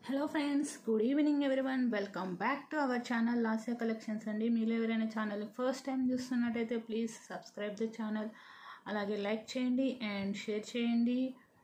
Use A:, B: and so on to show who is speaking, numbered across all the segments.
A: hello friends good evening one welcome back to our channel Lasya collections అండి మీరు ఎవరైనా channel first time చూస్తున్నట్టయితే please subscribe the channel అలాగే like చేయండి and share చేయండి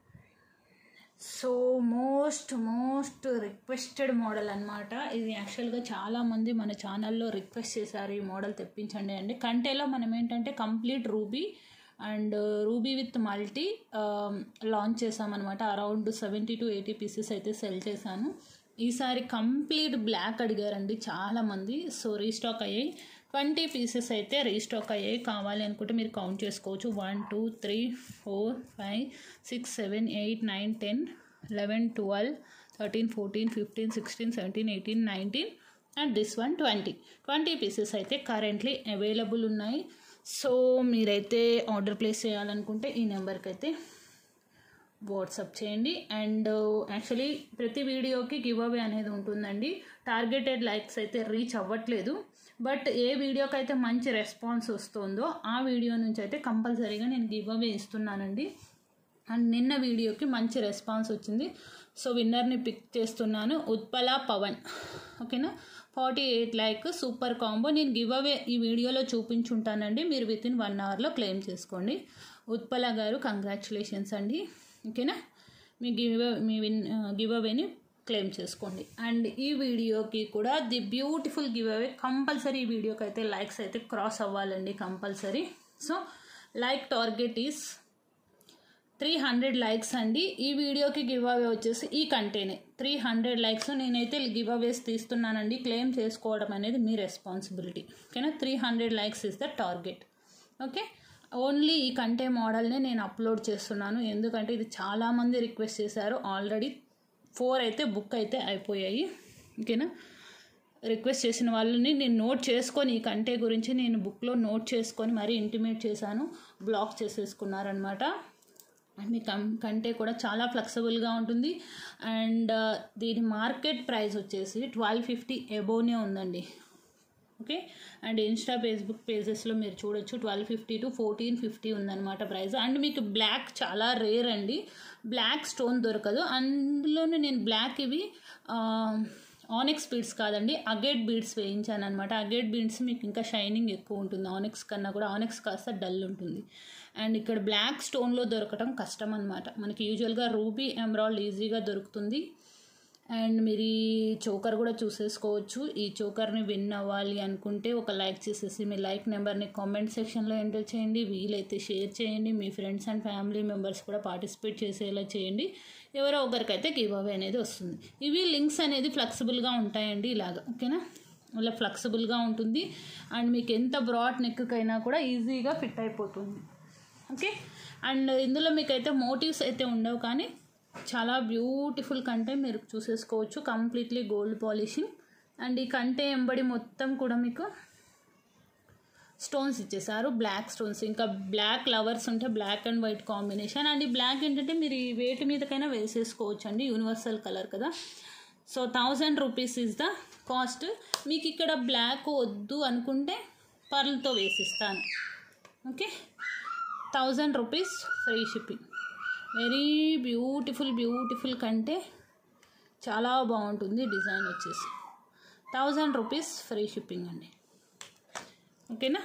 A: so most most requested model అనమాట ఇది యాక్చువల్గా చాలామంది మన ఛానల్లో రిక్వెస్ట్ చేశారు ఈ మోడల్ తెప్పించండి అండి కంటేలో మనం ఏంటంటే complete ruby and ruby with multi launch చేసామన్నమాట around seventy to eighty pieces అయితే సెల్ చేశాను ఈసారి కంప్లీట్ బ్లాక్ అడిగారండి చాలామంది సో రీస్టాక్ అయ్యాయి ట్వంటీ పీసెస్ అయితే రీస్టాక్ అయ్యాయి కావాలి అనుకుంటే మీరు కౌంట్ చేసుకోవచ్చు one two three four five six seven eight nine ten eleven twelve thirteen fourteen fifteen sixteen seventeen eighteen nineteen and this one twenty twenty pieces అయితే currently available ఉన్నాయి so మీరైతే order place చేయాలనుకుంటే ఈ నెంబర్కి అయితే WhatsApp చేయండి and actually ప్రతి వీడియోకి గివ్ అవే అనేది ఉంటుందండి టార్గెటెడ్ లైక్స్ అయితే రీచ్ అవ్వట్లేదు బట్ ఏ వీడియోకి అయితే మంచి రెస్పాన్స్ వస్తుందో ఆ వీడియో నుంచి అయితే కంపల్సరీగా నేను గివ్ అవే ఇస్తున్నానండి అండ్ నిన్న వీడియోకి మంచి రెస్పాన్స్ వచ్చింది సో విన్నర్ని పిక్ చేస్తున్నాను ఉత్పల పవన్ ఓకేనా forty eight like super combo నేను గివ్ అవే ఈ వీడియోలో చూపించుంటానండి మీరు విత్ ఇన్ వన్ అవర్లో క్లెయిమ్ చేసుకోండి ఉత్పల గారు కంగ్రాచులేషన్స్ అండి ఓకేనా మీ గివ్ మీ విన్ గివ్ అవేని క్లెయిమ్ చేసుకోండి అండ్ ఈ వీడియోకి కూడా the beautiful giveaway compulsory ఈ వీడియోకి అయితే లైక్స్ అయితే క్రాస్ అవ్వాలండి compulsory so like target is three hundred likes అండి ఈ వీడియోకి గివ్ అవే వచ్చేసి ఈ కంటేనే త్రీ హండ్రెడ్ లైక్స్ నేనైతే గివ్ అవేస్ తీస్తున్నానండి క్లెయిమ్ చేసుకోవడం అనేది మీ రెస్పాన్సిబిలిటీ ఓకేనా three hundred likes is the target okay only ఈ కంటే మోడల్నే నేను అప్లోడ్ చేస్తున్నాను ఎందుకంటే ఇది చాలామంది రిక్వెస్ట్ చేశారు ఆల్రెడీ ఫోర్ అయితే బుక్ అయితే అయిపోయాయి ఓకేనా రిక్వెస్ట్ చేసిన వాళ్ళని నేను నోట్ చేసుకొని ఈ కంటే గురించి నేను బుక్లో నోట్ చేసుకొని మరీ ఇంటిమేట్ చేశాను బ్లాక్ చేసేసుకున్నారనమాట అండ్ మీ కం కంటే కూడా చాలా ఫ్లెక్సిబుల్గా ఉంటుంది అండ్ దీని మార్కెట్ ప్రైస్ వచ్చేసి ట్వెల్వ్ ఫిఫ్టీ ఎబోనే ఉందండి ఓకే అండ్ ఇన్స్టా ఫేస్బుక్ పేజెస్లో మీరు చూడొచ్చు twelve fifty to fourteen fifty ఉందన్నమాట ప్రైస్ అండ్ మీకు బ్లాక్ చాలా రేర్ అండి బ్లాక్ స్టోన్ దొరకదు అందులోనే నేను బ్లాక్ ఇవి ఆనెక్స్ బీడ్స్ కాదండి అగేట్ బీడ్స్ వేయించాను అనమాట అగేట్ బీడ్స్ మీకు ఇంకా షైనింగ్ ఎక్కువ ఉంటుంది ఆనెక్స్ కన్నా కూడా ఆనెక్స్ కాస్త డల్ ఉంటుంది అండ్ ఇక్కడ బ్లాక్ స్టోన్లో దొరకటం కష్టం అనమాట మనకి యూజువల్గా రూబీ ఎమరాల్డ్ ఈజీగా దొరుకుతుంది అండ్ మీరు ఈ చోకర్ కూడా చూసేసుకోవచ్చు ఈ చోకర్ని విన్ అవ్వాలి అనుకుంటే ఒక లైక్ చేసేసి మీ లైక్ నెంబర్ని కామెంట్ సెక్షన్లో ఎంటర్ చేయండి వీలైతే షేర్ చేయండి మీ ఫ్రెండ్స్ అండ్ ఫ్యామిలీ మెంబర్స్ కూడా పార్టిసిపేట్ చేసేలా చేయండి ఎవరో ఒకరికైతే గివ్ అవే అనేది వస్తుంది ఇవి లింక్స్ అనేది ఫ్లెక్సిబుల్గా ఉంటాయండి ఇలాగ ఓకేనా ఇలా ఫ్లెక్సిబుల్గా ఉంటుంది అండ్ మీకు ఎంత బ్రాడ్ నెక్కైనా కూడా ఈజీగా ఫిట్ అయిపోతుంది ఓకే అండ్ ఇందులో మీకైతే మోటివ్స్ అయితే ఉండవు కానీ చాలా బ్యూటిఫుల్ కంటే మీరు చూసేసుకోవచ్చు కంప్లీట్లీ గోల్డ్ పాలిషింగ్ అండ్ ఈ కంటే ఎంబడి మొత్తం కూడా మీకు స్టోన్స్ ఇచ్చేసారు బ్లాక్ స్టోన్స్ ఇంకా బ్లాక్ లవర్స్ ఉంటే black and white combination and ఈ బ్లాక్ ఏంటంటే మీరు ఈ వేటి మీదకైనా వేసేసుకోవచ్చు అండి యూనివర్సల్ కలర్ కదా so thousand rupees is the cost మీకు ఇక్కడ బ్లాక్ వద్దు అనుకుంటే పర్ల్తో వేసిస్తాను okay thousand rupees free shipping very beautiful beautiful కంటే చాలా బాగుంటుంది డిజైన్ వచ్చేసి థౌజండ్ రూపీస్ ఫ్రీ షిప్పింగ్ అండి ఓకేనా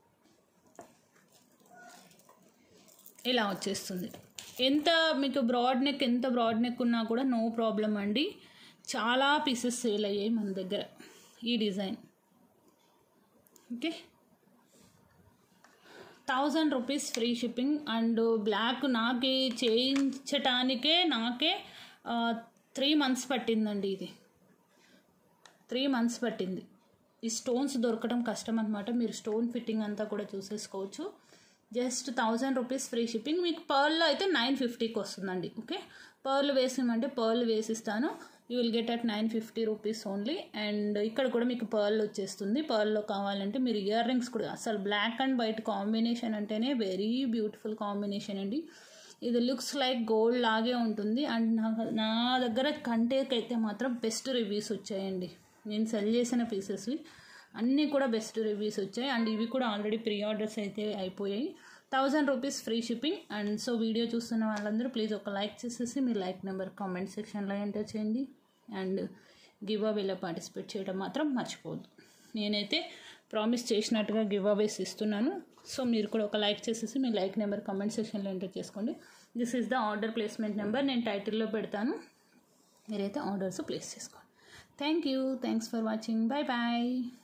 A: ఇలా వచ్చేస్తుంది ఎంత మీకు బ్రాడ్ నెక్ ఎంత బ్రాడ్ నెక్ ఉన్నా కూడా నో ప్రాబ్లం అండి చాలా పీసెస్ సేల్ అయ్యాయి మన దగ్గర ఈ design okay thousand rupees free shipping and black నాకే చేయించటానికే నాకే త్రీ మంత్స్ పట్టిందండి ఇది త్రీ మంత్స్ పట్టింది ఈ స్టోన్స్ దొరకడం కష్టం అనమాట మీరు స్టోన్ ఫిట్టింగ్ అంతా కూడా చూసేసుకోవచ్చు just thousand rupees free shipping మీకు పర్ల్లో అయితే నైన్ ఫిఫ్టీకి వస్తుందండి ఓకే పర్ల్ వేసిమంటే పర్ల్ వేసిస్తాను you will get at nine fifty rupees only and ఇక్కడ కూడా మీకు పర్ల్ వచ్చేస్తుంది పర్ల్లో కావాలంటే మీరు ఇయర్ రింగ్స్ కూడా అసలు బ్లాక్ అండ్ వైట్ కాంబినేషన్ అంటేనే వెరీ బ్యూటిఫుల్ కాంబినేషన్ అండి ఇది లుక్స్ లైక్ గోల్డ్ లాగే ఉంటుంది అండ్ నా నా దగ్గర కంటేకి అయితే మాత్రం బెస్ట్ రివ్యూస్ వచ్చాయండి నేను సెల్ చేసిన పీసెస్వి అన్నీ కూడా బెస్ట్ రివ్యూస్ వచ్చాయి అండ్ ఇవి కూడా ఆల్రెడీ ప్రీ ఆర్డర్స్ అయితే అయిపోయాయి thousand rupees free shipping and so video చూస్తున్న వాళ్ళందరూ ప్లీజ్ ఒక లైక్ చేసేసి మీ లైక్ నెంబర్ కామెంట్ సెక్షన్లో ఎంటర్ చేయండి అండ్ గివ్ అవేలో పార్టిసిపేట్ చేయడం మాత్రం మర్చిపోవద్దు నేనైతే ప్రామిస్ చేసినట్టుగా గివ్ అవేస్ ఇస్తున్నాను సో మీరు కూడా ఒక లైక్ చేసేసి మీ లైక్ నెంబర్ కామెంట్ సెక్షన్లో ఎంటర్ చేసుకోండి this is the order placement number నేను టైటిల్లో పెడతాను మీరైతే ఆర్డర్స్ ప్లేస్ చేసుకోండి thank you thanks for watching bye bye